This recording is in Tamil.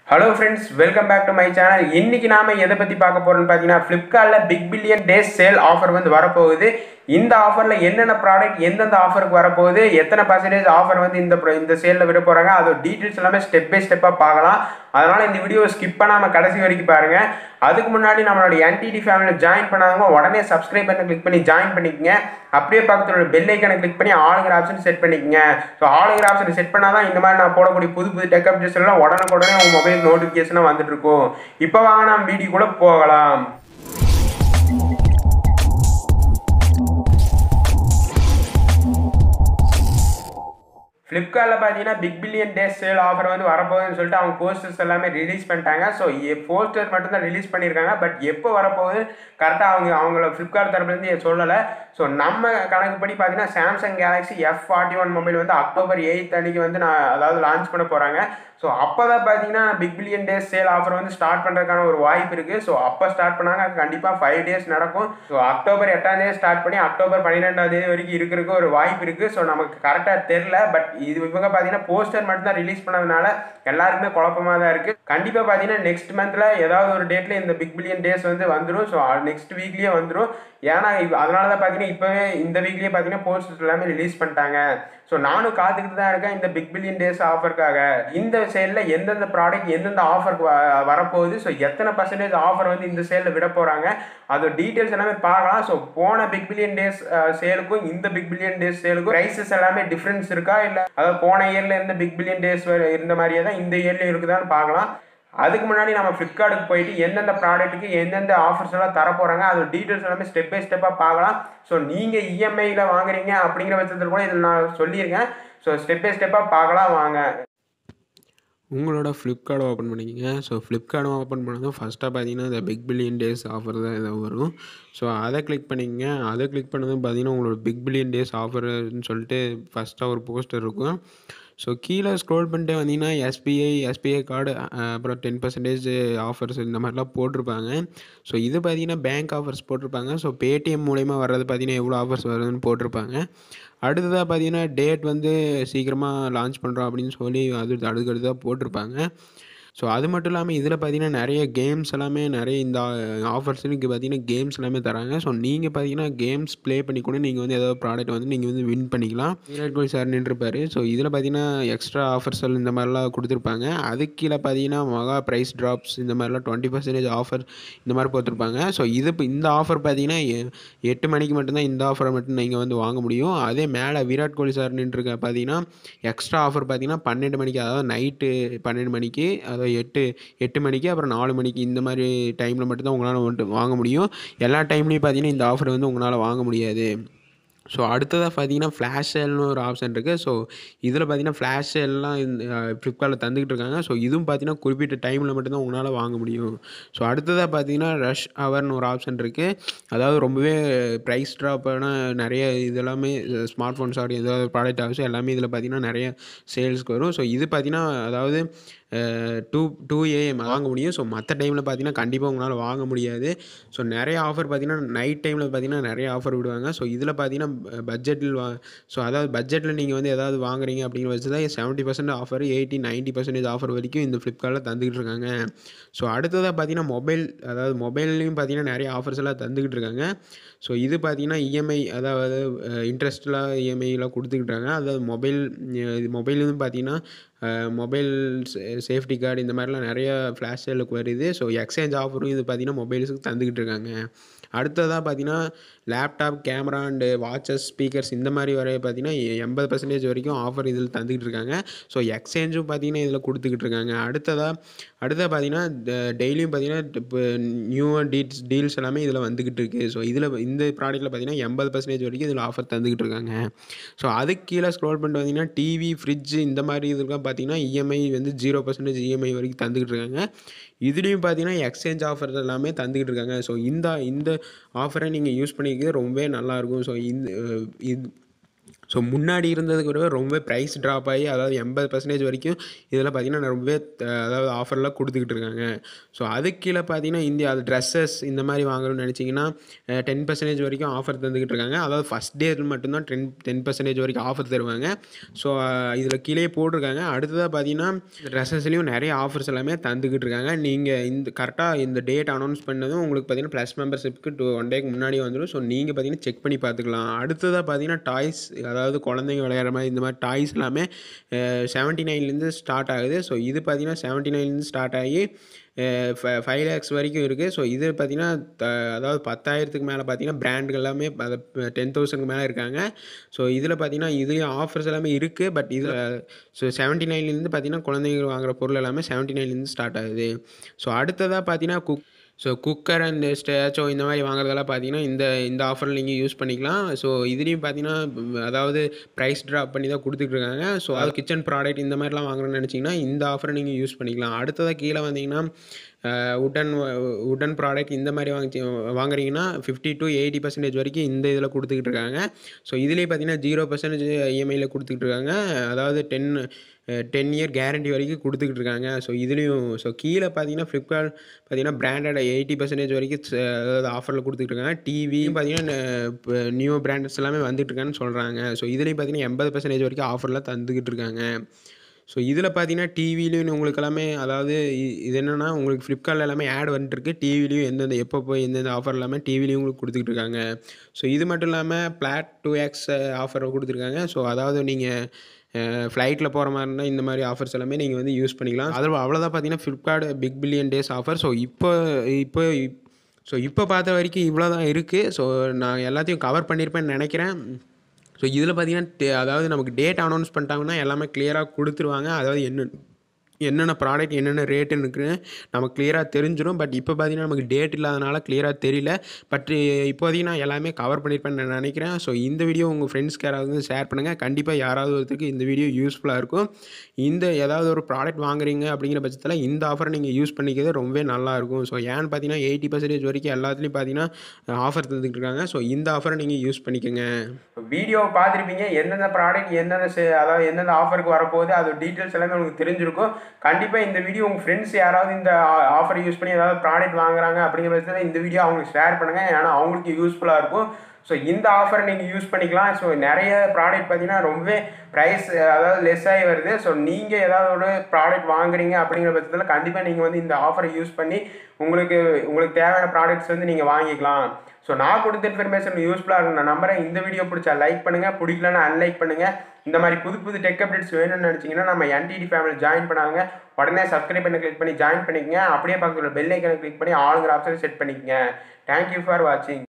hello friends welcome back to my channel இன்னைக்கு நாம எதை பத்தி பார்க்க போறோம்னு பார்த்தீங்கன்னா ஃப்ளிப்கார்ட்ல big billion days sale offer வந்து வரப்போகுது இந்த ஆஃபர்ல என்னென்ன ப்ராடக்ட் எந்தெந்த ஆஃபருக்கு வரப்போகுது எத்தனை பர்சன்டேஜ் ஆஃபர் வந்து இந்த pro- இந்த சேல்ல விட போறாங்க அதோட டீட்டெயில்ஸ் எல்லாமே ஸ்டெப் பை ஸ்டெப்பா பார்க்கலாம் அதனால இந்த வீடியோவை ஸ்கிப் பண்ணாம கடைசி வரைக்கும் பாருங்க அதுக்கு முன்னாடி நம்மளோட என்டிடி ஃபேமிலி ஜாயின் பண்ணாதவங்க உடனே சப்ஸ்கிரைப் பண்ணி கிளிக் பண்ணி ஜாயின் பண்ணிக்கங்க அப்படியே பக்கத்துல உள்ள பெல் ஐக்கனை கிளிக் பண்ணி ஆளுங்கிற ஆப்ஷன் செட் பண்ணிக்கங்க ஸோ ஆளுங்கிற ஆப்ஷன் செட் பண்ணாதான் இந்த மாதிரி நான் போடக்கூடிய புது புது டெக் அப்டேட்ஸ் எல்லாம் உடனுக்குடனே உங்க மொபைல் நோட்டிஃபிகேஷனாக வந்துட்டு இருக்கும் இப்போ வாங்க நம்ம வீடியோக்குள்ள போகலாம் ஃப்ளிப்கார்ட்டில் பார்த்தீங்கன்னா big billion days sale offer வந்து வரப்போகுதுன்னு சொல்லிட்டு அவங்க போஸ்டர்ஸ் எல்லாமே ரிலீஸ் பண்ணிட்டாங்க ஸோ போஸ்டர் மட்டும் தான் ரிலீஸ் பண்ணியிருக்காங்க பட் எப்போ வரப்போகுது கரெக்டாக அவங்க அவங்கள ஃப்ளிப்கார்ட் தரப்புலேருந்து சொல்லலை ஸோ நம்ம கணக்குப்படி பார்த்தீங்கன்னா Samsung Galaxy F forty one mobile வந்து அக்டோபர் எயித் அன்னைக்கு வந்து நான் அதாவது லான்ச் பண்ண போகிறாங்க ஸோ அப்போ தான் பார்த்தீங்கன்னா big billion days sale offer வந்து ஸ்டார்ட் பண்ணுறதுக்கான ஒரு வாய்ப்பு இருக்குது ஸோ அப்போ ஸ்டார்ட் பண்ணாங்க அது கண்டிப்பாக ஃபைவ் டேஸ் நடக்கும் ஸோ அக்டோபர் எட்டாம் தேதி ஸ்டார்ட் பண்ணி அக்டோபர் பன்னிரெண்டாம் தேதி வரைக்கும் இருக்கிறதுக்கு ஒரு வாய்ப்பு இருக்குது ஸோ நமக்கு கரெக்டாக தெரில பட் இது இவங்க பார்த்தீங்கன்னா போஸ்டர் மட்டும் தான் ரிலீஸ் பண்ணதுனால எல்லாருக்குமே குழப்பமாக தான் இருக்குது கண்டிப்பாக பார்த்தீங்கன்னா நெக்ஸ்ட் மந்தில் ஏதாவது ஒரு டேட்டில் இந்த பிக் பில்லியன் டேஸ் வந்து வந்துடும் ஸோ நெக்ஸ்ட் வீக்லேயே வந்துடும் ஏன்னா இப்ப- அதனால தான் பார்த்தீங்கன்னா இப்போவே இந்த வீக்லேயே பார்த்தீங்கன்னா போஸ்டர் எல்லாமே ரிலீஸ் பண்ணிட்டாங்க ஸோ நானும் காத்துக்கிட்டு தான் இருக்கேன் இந்த பிக் பில்லியன் டேஸ் ஆஃபருக்காக இந்த சேலில் எந்தெந்த ப்ராடக்ட் எந்தெந்த ஆஃபருக்கு வரப்போகுது ஸோ எத்தனை பர்சன்டேஜ் ஆஃபர் வந்து இந்த சேலில் விட போகிறாங்க அதோட டீட்டெயில்ஸ் எல்லாமே பார்க்கலாம் ஸோ போன பிக் பில்லியன் டேஸ் சேலுக்கும் இந்த பிக் பில்லியன் டேஸ் சேலுக்கும் ப்ரைஸஸ் எல்லாமே டிஃப்ரென்ஸ் இருக்கா இல்லை அதாவது போன இயரில் இருந்த பிக் பில்லியன் டேஸ் இருந்த மாதிரியே தான் இந்த இயர்லையும் இருக்குதான்னு பார்க்கலாம் அதுக்கு முன்னாடி நம்ம ஃப்ளிப்கார்ட்டுக்கு போயிட்டு எந்தெந்த ப்ராடக்ட்டுக்கு எந்தெந்த ஆஃபர்ஸ் எல்லாம் தர போகிறாங்க அதோட டீட்டெயில்ஸ் எல்லாமே ஸ்டெப் பை ஸ்டெப்பாக பார்க்கலாம் ஸோ நீங்கள் இஎம்ஐயில் வாங்குறீங்க அப்படிங்கிற பட்சத்தில் கூட இதில் நான் சொல்லியிருக்கேன் ஸோ ஸ்டெப் பை ஸ்டெப்பாக பார்க்கலாம் வாங்க உங்களோட ஃப்ளிப்கார்ட் ஓப்பன் பண்ணிக்கங்க ஸோ ஃப்ளிப்கார்ட் ஓப்பன் பண்ணதும் ஃபஸ்ட்டாக பார்த்தீங்கன்னா இந்த பிக் பில்லியன் டேஸ் ஆஃபர் தான் இதை வரும் ஸோ அதை கிளிக் பண்ணிக்கங்க அதை கிளிக் பண்ணதும் பார்த்தீங்கன்னா உங்களோட பிக் பில்லியன் டேஸ் ஆஃபர்னு சொல்லிட்டு ஃபஸ்ட்டாக ஒரு போஸ்டர் இருக்கும் ஸோ கீழே ஸ்க்ரோல் பண்ணிட்டே வந்தீங்கன்னா எஸ்பிஐ எஸ்பிஐ கார்டு அப்புறம் டென் பர்சன்டேஜ் ஆஃபர்ஸ் இந்த மாதிரிலாம் போட்டிருப்பாங்க ஸோ இது பார்த்தீங்கன்னா பேங்க் ஆஃபர்ஸ் போட்டிருப்பாங்க ஸோ பேடிஎம் மூலயமா வர்றது பார்த்தீங்கன்னா எவ்வளோ ஆஃபர்ஸ் வருதுன்னு போட்டிருப்பாங்க அடுத்ததாக பார்த்தீங்கன்னா டேட் வந்து சீக்கிரமாக லான்ச் பண்ணுறோம் அப்படின்னு சொல்லி அது அடுத்தடுத்ததாக போட்டிருப்பாங்க ஸோ அது மட்டும் இல்லாமல் இதில் பார்த்தீங்கன்னா நிறைய கேம்ஸ் எல்லாமே நிறைய இந்த ஆஃபர்ஸுக்கு பார்த்தீங்கன்னா கேம்ஸ் எல்லாமே தராங்க ஸோ நீங்கள் பார்த்தீங்கன்னா கேம்ஸ் ப்ளே பண்ணி கூட நீங்கள் வந்து ஏதாவது ப்ராடக்ட் வந்து நீங்கள் வந்து வின் பண்ணிக்கலாம் விராட் கோலி சார் நின்றுருப்பாரு ஸோ இதில் பார்த்தீங்கன்னா எக்ஸ்ட்ரா ஆஃபர்ஸ் இந்த மாதிரிலாம் கொடுத்துருப்பாங்க அதுக்கு கீழே பார்த்தீங்கன்னா மகா ப்ரைஸ் ட்ராப்ஸ் இந்த மாதிரிலாம் டுவெண்ட்டி பர்சன்டேஜ் ஆஃபர் இந்த மாதிரி போட்டிருப்பாங்க ஸோ இது இப்போ இந்த ஆஃபர் பார்த்தீங்கன்னா எ- எட்டு மணிக்கு மட்டும்தான் இந்த ஆஃபரை மட்டும் நீங்கள் வந்து வாங்க முடியும் அதே மேலே விராட் கோலி சார் நின்றுருக்க பார்த்தீங்கன்னா எக்ஸ்ட்ரா ஆஃபர் பார்த்தீங்கன்னா பன்னெண்டு மணிக்கு அதாவது நைட்டு பன்னெண்டு மணிக்கு அதாவது எட்டு எட்டு மணிக்கு அப்புறம் நாலு மணிக்கு இந்த மாதிரி டைமில் மட்டும்தான் உங்களால் வந்துட்டு வாங்க முடியும் எல்லா டைம்லேயும் பார்த்தீங்கன்னா இந்த ஆஃபர் வந்து உங்களால் வாங்க முடியாது ஸோ அடுத்ததாக பார்த்தீங்கன்னா ஃப்ளாஷ் சேல்னு ஒரு ஆப்ஷன் இருக்குது ஸோ இதில் பார்த்தீங்கன்னா ஃப்ளாஷ் சேல்லாம் இந்த ஃப்ளிப்கார்ட்டில் தந்துக்கிட்டு இருக்காங்க ஸோ இதுவும் பார்த்தீங்கன்னா குறிப்பிட்ட டைமில் மட்டும்தான் உங்களால் வாங்க முடியும் ஸோ அடுத்ததாக பார்த்தீங்கன்னா ரஷ் ஹவர்னு ஒரு ஆப்ஷன் இருக்குது அதாவது ரொம்பவே ப்ரைஸ் ட்ராப்பான நிறைய இதெல்லாமே ஸ்மார்ட் ஃபோன்ஸ் ஆகட்டும் ஏதாவது ப்ராடக்ட் ஆகும் எல்லாமே இதில் பார்த்தீங்கன்னா நிறைய சேல்ஸ்க்கு வரும் ஸோ இது பார்த்தீங்கன்னா அதாவது டூ டூ ஏஎம் வாங்க முடியும் ஸோ மற்ற டைமில் பார்த்தீங்கன்னா கண்டிப்பாக உங்களால் வாங்க முடியாது ஸோ நிறைய ஆஃபர் பார்த்தீங்கன்னா நைட் டைமில் பார்த்தீங்கன்னா நிறைய ஆஃபர் விடுவாங்க ஸோ இதில் பார்த்தீங்கன்னா பட்ஜெட்டில் வா ஸோ அதாவது பட்ஜெட்டில் நீங்கள் வந்து ஏதாவது வாங்குறீங்க அப்படிங்கிற வச்சு தான் seventy percent offer eighty ninety percentage offer வரைக்கும் இந்த ஃப்ளிப்கார்ட்டில் தந்துக்கிட்டு இருக்காங்க ஸோ அடுத்ததாக பார்த்தீங்கன்னா மொபைல் அதாவது மொபைல்லையும் பார்த்தீங்கன்னா நிறைய ஆஃபர்ஸ் எல்லாம் தந்துக்கிட்டு இருக்காங்க ஸோ இது பார்த்தீங்கன்னா இஎம்ஐ அதாவது இன்ட்ரெஸ்ட்லாம் இஎம்ஐலாம் கொடுத்துக்கிட்டாங்க அதாவது மொபைல் இது மொபைலும் பார்த்தீங்கன்னா மொபைல் சேஃப்டி கார்டு இந்த மாதிரிலாம் நிறைய ஃப்ளாஷ் சேலுக்கு வருது ஸோ எக்ஸ்சேஞ்ச் ஆஃபரும் இது பார்த்தீங்கன்னா மொபைல்ஸுக்கு தந்துக்கிட்டு இருக்காங்க அடுத்ததாக பார்த்தீங்கன்னா laptop camera and watches speakers இந்த மாதிரி வர பார்த்தீங்கன்னா எண்பது பர்சன்டேஜ் வரைக்கும் ஆஃபர் இதில் தந்துக்கிட்டு இருக்காங்க ஸோ எக்ஸ்சேஞ்சும் பார்த்தீங்கன்னா இதில் கொடுத்துக்கிட்டு இருக்காங்க அடுத்ததாக அடுத்தது பார்த்தீங்கன்னா டெய்லியும் பார்த்தீங்கன்னா இப்போ நியூ டீல்ஸ் டீல்ஸ் எல்லாமே இதில் வந்துக்கிட்டு இருக்குது ஸோ இதில் இந்த ப்ராடக்ட்டில் பார்த்தீங்கன்னா எண்பது பர்சன்டேஜ் வரைக்கும் இதில் ஆஃபர் தந்துக்கிட்டு இருக்காங்க ஸோ அதுக்கு கீழே ஸ்க்ரோல் பண்ணிட்டு வந்தீங்கன்னா டிவி ஃப்ரிட்ஜ் இந்த மாதிரி இதுக்கெல்லாம் பார்த்தீங்கன்னா இஎம்ஐ வந்து ஜீரோ பர்சன்டேஜ் இஎம்ஐ வரைக்கும் தந்துக்கிட்டு இருக்காங்க இதுலேயும் பார்த்தீங்கன்னா எக்ஸ்சேஞ்ச் ஆஃபர் எல்லாமே தந்துக்கிட்டு இருக்காங்க ஸோ இந்த இந்த ஆஃபரை நீங்கள் யூஸ் பண்ணிக்கிறது ரொம்பவே நல்லாயிருக்கும் ஸோ இந்த அஹ், இது ஸோ முன்னாடி இருந்ததுக்கு விட ரொம்ப ப்ரைஸ் ட்ராப் ஆகி அதாவது எண்பது பர்சன்டேஜ் வரைக்கும் இதில் பார்த்தீங்கன்னா ரொம்பவே அஹ், அதாவது ஆஃபர்லாம் கொடுத்துக்கிட்டு இருக்காங்க ஸோ அதுக்கு கீழே பார்த்தீங்கன்னா இந்தியா அது ட்ரெஸ்ஸஸ் இந்த மாதிரி வாங்கணும்னு நினச்சிங்கன்னா டென் பர்சன்டேஜ் வரைக்கும் ஆஃபர் தந்துக்கிட்டு இருக்காங்க அதாவது ஃபஸ்ட் டே மட்டும்தான் டென் டென் பர்சன்டேஜ் வரைக்கும் ஆஃபர் தருவாங்க ஸோ இதில் கீழே போட்டிருக்காங்க அடுத்ததாக பார்த்தீங்கன்னா ட்ரெஸ்ஸஸ்லேயும் நிறைய ஆஃபர்ஸ் எல்லாமே தந்துக்கிட்டு இருக்காங்க நீங்கள் இந்த கரெக்டாக இந்த டேட் அனௌன்ஸ் பண்ணதும் உங்களுக்கு பார்த்தீங்கன்னா ப்ளஸ் மெம்பர்ஷிப்க்கு டூ ஒன் டேக்கு முன்னாடி வந்துடும் ஸோ நீங்கள் பார்த்தீங்கன்னா செக் பண்ணி பார்த்துக்கலாம் அடுத்ததாக பார்த்தீங்கன்னா டாய்ஸ் அதாவது குழந்தைங்க விளையாடுற மாதிரி இந்த மாதிரி டாய்ஸ் எல்லாமே செவன்ட்டி நைன்லேருந்து ஸ்டார்ட் ஆகுது ஸோ இது பார்த்தீங்கன்னா செவன்ட்டி நைன்லேருந்து ஸ்டார்ட் ஆகி ஃபைவ் லேக்ஸ் வரைக்கும் இருக்குது ஸோ இது பார்த்தீங்கன்னா த- அதாவது பத்தாயிரத்துக்கு மேலே பார்த்தீங்கன்னா பிராண்டுகள் எல்லாமே அதை டென் தௌசண்ட்க்கு மேலே இருக்காங்க ஸோ இதில் பார்த்தீங்கன்னா இதுலேயும் ஆஃபர்ஸ் எல்லாமே இருக்குது பட் இதில் ஸோ செவன்ட்டி நைன்லேருந்து பார்த்தீங்கன்னா குழந்தைங்க வாங்குற பொருள் எல்லாமே செவன்ட்டி நைன்லேருந்து ஸ்டார்ட் ஆகுது ஸோ அடுத்ததாக பார்த்தீங்கன்னா குக் ஸோ குக்கர் அண்ட் ஸ்டேச்சோ இந்த மாதிரி வாங்குறதெல்லாம் பார்த்தீங்கன்னா இந்த இந்த ஆஃபரில் நீங்கள் யூஸ் பண்ணிக்கலாம் ஸோ இதுலேயும் பார்த்தீங்கன்னா ம், அதாவது ப்ரைஸ் ட்ராப் பண்ணி தான் கொடுத்துட்ருக்காங்க ஸோ அது கிச்சன் ப்ராடக்ட் இந்த மாதிரிலாம் வாங்குறேன்னு நினச்சிங்கன்னா இந்த ஆஃபரை நீங்கள் யூஸ் பண்ணிக்கலாம் அடுத்ததாக கீழே வந்தீங்கன்னா உடன் உடன் ப்ராடக்ட் இந்த மாதிரி வாங்கி வாங்குறீங்கன்னா ஃபிஃப்டி டு எயிட்டி பர்சன்டேஜ் வரைக்கும் இந்த இதில் கொடுத்துக்கிட்டு இருக்காங்க ஸோ இதுலேயே பார்த்தீங்கன்னா ஜீரோ பர்சன்டேஜ் இஎம்ஐயில் கொடுத்துக்கிட்டு இருக்காங்க அதாவது டென் டென் இயர் கேரண்டி வரைக்கும் கொடுத்துக்கிட்டு இருக்காங்க ஸோ இதுலேயும் ஸோ கீழே பார்த்தீங்கன்னா ஃப்ளிப்கார்ட் பார்த்தீங்கன்னா பிராண்டட் எயிட்டி பர்சன்டேஜ் வரைக்கும் ச- அதாவது ஆஃபரில் கொடுத்துட்டு இருக்காங்க டிவியும் பார்த்தீங்கன்னா நியூ பிராண்டட்ஸ் எல்லாமே வந்துட்டு இருக்கான்னு சொல்கிறாங்க ஸோ இதுலேயும் பார்த்தீங்கன்னா எண்பது பர்சன்டேஜ் வரைக்கும் ஆஃபரில் தந்துக்கிட்டு இருக்காங்க ஸோ இதில் பார்த்தீங்கன்னா டிவிலையும் உங்களுக்கு எல்லாமே அதாவது இ- இது என்னென்னா உங்களுக்கு ஃப்ளிப்கார்ட்டில் எல்லாமே ஆட் வந்துட்டுருக்கு டிவிலையும் எந்தெந்த எப்போ போய் எந்தெந்த ஆஃபர் எல்லாமே டிவிலையும் உங்களுக்கு கொடுத்துக்கிட்டு இருக்காங்க ஸோ இது மட்டும் இல்லாமல் பிளாட் டூ எக்ஸ் ஆஃபர் கொடுத்துருக்காங்க ஸோ அதாவது நீங்கள் ஃப்ளைட்டில் போகிற மாதிரி இருந்தால் இந்த மாதிரி ஆஃபர்ஸ் எல்லாமே நீங்கள் வந்து யூஸ் பண்ணிக்கலாம் அதில் அவ்வளோதான் பார்த்தீங்கன்னா Flipkart big billion days offer so இப்போ இப்போ ஸோ இப்போ பார்த்த வரைக்கும் இவ்வளோ தான் இருக்குது ஸோ நான் எல்லாத்தையும் கவர் பண்ணியிருப்பேன்னு நினைக்கிறேன் ஸோ இதில் பார்த்தீங்கன்னா டே- அதாவது நமக்கு டேட் அனௌன்ஸ் பண்ணிட்டாங்கன்னா எல்லாமே கிளியராக கொடுத்துருவாங்க அதாவது என்ன என்னென்ன ப்ராடக்ட் என்னென்ன ரேட்டுன்னு இருக்குன்னு நமக்கு கிளியராக தெரிஞ்சிடும் பட் இப்போ பார்த்தீங்கன்னா நமக்கு டேட் இல்லாதனால கிளியராக தெரியல பட் இப்போதைக்கு நான் எல்லாமே கவர் பண்ணியிருப்பேன்னு நான் நினைக்கிறேன் ஸோ இந்த வீடியோ உங்கள் ஃப்ரெண்ட்ஸ்க்கு யாராவது வந்து ஷேர் பண்ணுங்கள் கண்டிப்பாக யாராவது ஒருத்தருக்கு இந்த வீடியோ யூஸ்ஃபுல்லாக இருக்கும் இந்த ஏதாவது ஒரு ப்ராடக்ட் வாங்குறீங்க அப்படிங்கிற பட்சத்தில் இந்த ஆஃபரை நீங்கள் யூஸ் பண்ணிக்கிறது ரொம்பவே நல்லாயிருக்கும் ஸோ ஏன்னு பார்த்தீங்கன்னா எயிட்டி பர்சன்டேஜ் வரைக்கும் எல்லாத்துலேயும் பார்த்தீங்கன்னா ஆஃபர் தந்துட்டு இருக்காங்க ஸோ இந்த ஆஃபரை நீங்கள் யூஸ் பண்ணிக்கோங்க வீடியோ பார்த்துருப்பீங்க எந்தெந்த ப்ராடக்ட் எந்தெந்த se- அதாவது எந்தெந்த ஆஃபருக்கு வரப்போகுது அது டீட்டெயில்ஸ் எல்லாமே உங்களுக்கு தெரிஞ்சிருக்கும் கண்டிப்பாக இந்த வீடியோ உங்கள் ஃப்ரெண்ட்ஸ் யாராவது இந்த ஆஃபர் யூஸ் பண்ணி ஏதாவது ப்ராடக்ட் வாங்குறாங்க அப்படிங்கிற பட்சத்தில் இந்த வீடியோ அவங்களுக்கு ஷேர் பண்ணுங்கள் ஏன்னா அவங்களுக்கு யூஸ்ஃபுல்லாக இருக்கும் ஸோ இந்த ஆஃபரை நீங்கள் யூஸ் பண்ணிக்கலாம் ஸோ நிறைய ப்ராடக்ட் பார்த்தீங்கன்னா ரொம்பவே ப்ரைஸ் அதாவது லெஸ் ஆகி வருது ஸோ நீங்கள் ஏதாவது ஒரு ப்ராடக்ட் வாங்குறீங்க அப்படிங்கிற பட்சத்தில் கண்டிப்பாக நீங்கள் வந்து இந்த ஆஃபரை யூஸ் பண்ணி உங்களுக்கு உங்களுக்கு தேவையான ப்ராடக்ட்ஸ் வந்து நீங்கள் வாங்கிக்கலாம் ஸோ நான் கொடுத்த இன்ஃபர்மேஷன் யூஸ்ஃபுல்லாக இருக்கும் நான் நம்புறேன் இந்த வீடியோ பிடிச்சா லைக் பண்ணுங்கள் பிடிக்கலன்னா அன்லைக் பண்ணுங்கள் இந்த மாதிரி புது புது டெக் அப்டேட்ஸ் வேணும்னு நினச்சிங்கன்னா நம்ம என்டிடி ஃபேமிலி ஜாயின் பண்ணாங்க உடனே சப்ஸ்கிரைப் பண்ணி கிளிக் பண்ணி ஜாயின் பண்ணிக்கங்க அப்படியே பக்கத்தில் பெல் ஐக்கனை கிளிக் பண்ணி ஆளுங்கிற ஆப்ஷனை செட் பண்ணிக்கங்க தேங்க்யூ ஃபார் வாட்சிங்